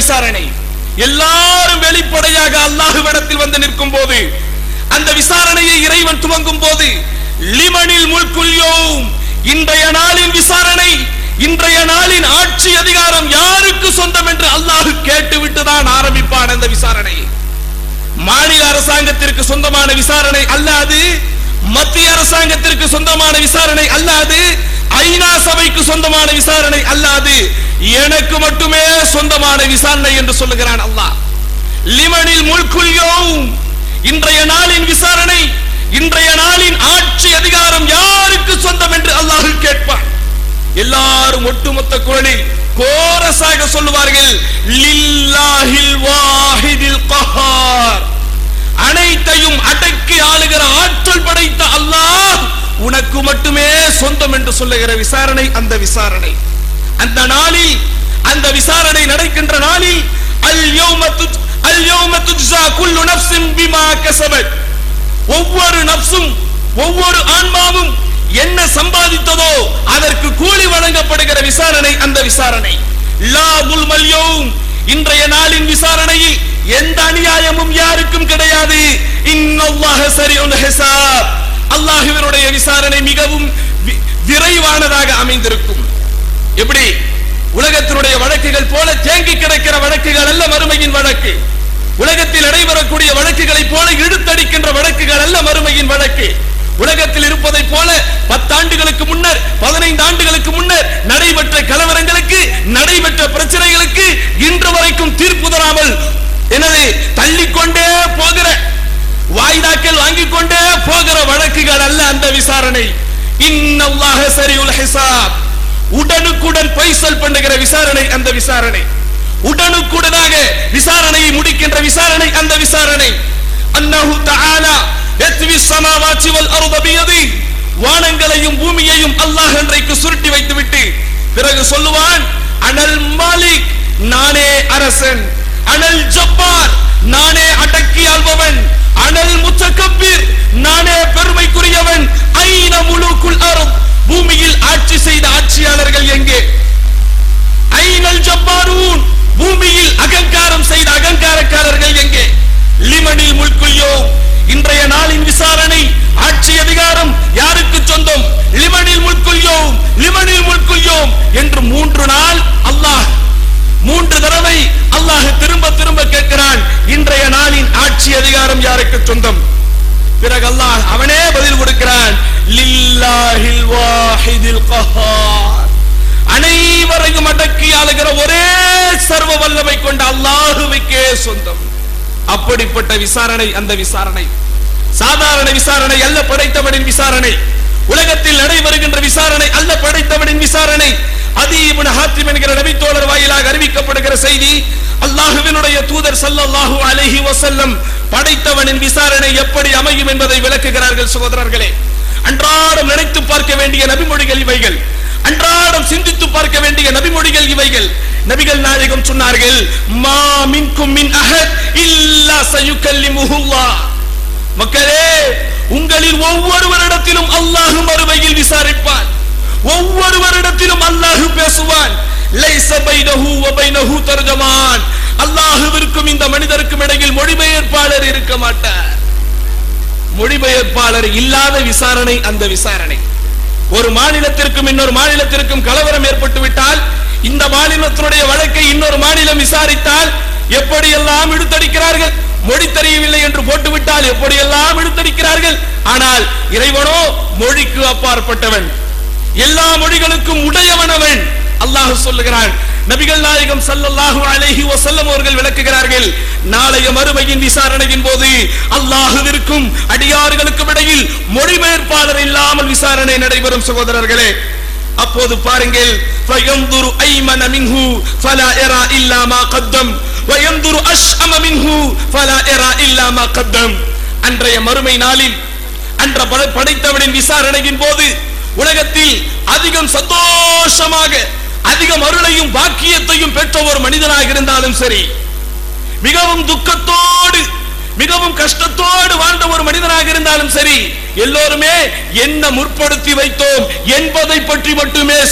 விசாரணை எல்லாரும் வெளிப்படையாக அல்லாஹுவிடத்தில் வந்து நிற்கும் போது அந்த விசாரணையை இறைவன் துவங்கும் போது லிமனில் முல்குல் யௌம் இன்றைய நாளின் விசாரணை இன்றைய நாளின் ஆட்சி அதிகாரம் யாருக்கு சொந்தம் என்று அல்லாஹ் கேட்டுவிட்டு தான் ஆரம்பிப்பான் அந்த விசாரணை மாநில அரசாங்கத்திற்கு சொந்தமான விசாரணை அல்லாது மத்திய அரசாங்கத்திற்கு சொந்தமான விசாரணை அல்லாது ஐநா சபைக்கு சொந்தமான விசாரணை அல்லாது எனக்கு மட்டுமே சொந்தமான விசாரணை என்று சொல்லுகிறான் அல்லாஹ் லிமனில் முல்குல் யௌம் இன்றைய நாளின் விசாரணை இன்றைய நாளின் ஆட்சி அதிகாரம் யாருக்கு சொந்தம் என்று அல்லாஹ் கேட்பான் எல்லாரும் ஒட்டுமொத்த குரலில் கோரஸாக சொல்லுவார்கள் லில்லாஹில் வாஹிதில் கஹார் அனைத்தையும் அடக்கி ஆளுகிற ஆற்றல் படைத்த அல்லாஹ் உனக்கு மட்டுமே சொந்தம் என்று சொல்லுகிற விசாரணை அந்த விசாரணை அந்த நாளில் அந்த விசாரணை நடக்கின்ற நாளில் அல் யௌம துஜ் அல் யௌம துஜ்ஸா குல்லு நஃப்ஸின் பிமா கஸபத் ஒவ்வொரு நப்சும் ஒவ்வொரு ஆன்மாவும் என்ன சம்பாதித்ததோ அதற்கு கூலி வழங்கப்படுகிற விசாரணை அந்த விசாரணை லா முல்மல் யௌம் இன்றைய நாளின் விசாரணையில் எந்த அநியாயமும் யாருக்கும் கிடையாது இன்னல்லாஹ சரியுல் ஹிசாப் அல்லாஹ்வினுடைய விசாரணை மிகவும் வி- விரைவானதாக அமைந்திருக்கும் எப்படி உலகத்தினுடைய வழக்குகள் போல தேங்கி கிடக்கிற வழக்குகள் அல்ல மறுமையின் வழக்கு உலகத்தில் நடைபெறக்கூடிய வழக்குகளை போல இழுத்தடிக்கின்ற வழக்குகள் அல்ல மறுமையின் வழக்கு உலகத்தில் இருப்பதை போல பத்தாண்டுகளுக்கு முன்னர் பதினைந்து ஆண்டுகளுக்கு முன்னர் நடைபெற்ற கலவரங்களுக்கு நடைபெற்ற பிரச்சனைகளுக்கு இன்று வரைக்கும் தீர்ப்பு தராமல் எனது தள்ளிக்கொண்டே போகிற வாய்தாக்கள் வாங்கிக் கொண்டே போகிற வழக்குகள் அல்ல அந்த விசாரணை இன்னல்லாஹ சரியுல் ஹிசாப் உடனுக்குடன் பைசல் பண்ணுகிற விசாரணை அந்த விசாரணை உடனுக்குடனாக விசாரணையை முடிக்கின்ற விசாரணை அந்த விசாரணை அன்னஹு தஆலா யத்வி ஸமாவாத்தி வல் அர்த பியதி வானங்களையும் பூமியையும் அல்லாஹ் அன்றைக்கு சுருட்டி வைத்துவிட்டு பிறகு சொல்லுவான் அனல் மாலிக் நானே அரசன் அனல் ஜப்பார் நானே அடக்கி ஆள்பவன் அனல் முத்தகப்பீர் நானே பெருமைக்குரியவன் ஐன முழுக்குள் அருள் பூமியில் ஆட்சி செய்த ஆட்சியாளர்கள் எங்கே ஐனல் ஜப்பாரூன் பூமியில் அகங்காரம் செய்த அகங்காரக்காரர்கள் எங்கே லிமனில் முல்குல்யோ இன்றைய நாளின் விசாரணை ஆட்சி அதிகாரம் யாருக்கு சொந்தம் லிமனில் முல்குல்யோ லிமனில் முல்குல்யோ என்று மூன்று நாள் அல்லாஹ் மூன்று தடவை அல்லாஹ் திரும்ப திரும்ப கேட்கிறான் இன்றைய நாளின் ஆட்சி அதிகாரம் யாருக்கு சொந்தம் பிறகு அல்லாஹ் அவனே பதில் கொடுக்கிறான் லில்லாஹில் வாஹிதில் கஹார் அனைவரையும் அடக்கி ஆளுகிற ஒரே சர்வ வல்லமை கொண்ட அல்லாஹுவுக்கே சொந்தம் அப்படிப்பட்ட விசாரணை அந்த விசாரணை சாதாரண விசாரணை அல்ல படைத்தவனின் விசாரணை உலகத்தில் நடைபெறுகின்ற விசாரணை அல்ல படைத்தவனின் விசாரணை அதி இப்னு ஹாத்திம் என்கிற நபித்தோழர் வாயிலாக அறிவிக்கப்படுகிற செய்தி அல்லாஹுவினுடைய தூதர் ஸல்லல்லாஹு அலைஹி வஸல்லம் படைத்தவனின் விசாரணை எப்படி அமையும் என்பதை விளக்குகிறார்கள் சகோதரர்களே அன்றாடம் நினைத்து பார்க்க வேண்டிய நபிமொழிகள் இவைகள் அன்றாடம் சிந்தித்து பார்க்க வேண்டிய நபிமொழிகள் இவைகள் நபிகள் நாயகம் சொன்னார்கள் மா மின்கும் மின் அஹத் இல்லா சயுக்கல்லிமுஹுல்லாஹ் மக்களே உங்களில் ஒவ்வொருவரிடத்திலும் அல்லாஹ் மறுமையில் விசாரிப்பான் ஒவ்வொருவரிடத்திலும் அல்லாஹ் பேசுவான் லைஸ பைனஹு வ பைனஹு தர்ஜமான் அல்லாஹ்விற்கும் இந்த மனிதருக்கும் இடையில் மொழிபெயர்ப்பாளர் இருக்க மாட்டார் மொழிபெயர்ப்பாளர் இல்லாத விசாரணை அந்த விசாரணை ஒரு மாநிலத்திற்கும் இன்னொரு மாநிலத்திற்கும் கலவரம் ஏற்பட்டு விட்டால் இந்த மாநிலத்தினுடைய வழக்கை இன்னொரு மாநிலம் விசாரித்தால் எப்படியெல்லாம் இழுத்தடிக்கிறார்கள் மொழி தெரியவில்லை என்று போட்டுவிட்டால் எப்படியெல்லாம் இழுத்தடிக்கிறார்கள் ஆனால் இறைவனோ மொழிக்கு அப்பாற்பட்டவன் எல்லா மொழிகளுக்கும் உடையவன் அவன் அல்லாஹ் சொல்லுகிறான் நபிகள் நாயகம் ஸல்லல்லாஹு அலைஹி வஸல்லம் அவர்கள் விளக்குகிறார்கள் நாளைய மறுமையின் விசாரணையின் போது அல்லாஹுவிற்கும் அடியார்களுக்கும் இடையில் மொழிபெயர்ப்பாளர் இல்லாமல் விசாரணை நடைபெறும் சகோதரர்களே அப்போது பாருங்கள் فَيَنْظُرُ أَيْمَنَ مِنْهُ فَلَا يَرَى إِلَّا مَا قَدَّمَ وَيَنْظُرُ أَشْأَمَ مِنْهُ فَلَا يَرَى إِلَّا مَا قَدَّمَ அன்றைய மறுமை நாளில் அன்ற படை- படைத்தவனின் விசாரணையின் போது உலகத்தில் அதிகம் சந்தோஷமாக அதிகம் அருளையும் பாக்கியத்தையும் பெற்ற ஒரு மனிதனாக இருந்தாலும் சரி மிகவும் துக்கத்தோடு மிகவும் கஷ்டத்தோடு வாழ்ந்த ஒரு மனிதனாக இருந்தாலும் சரி எல்லோருமே என்ன முற்படுத்தி வைத்தோம் என்பதை பற்றி மட்டுமே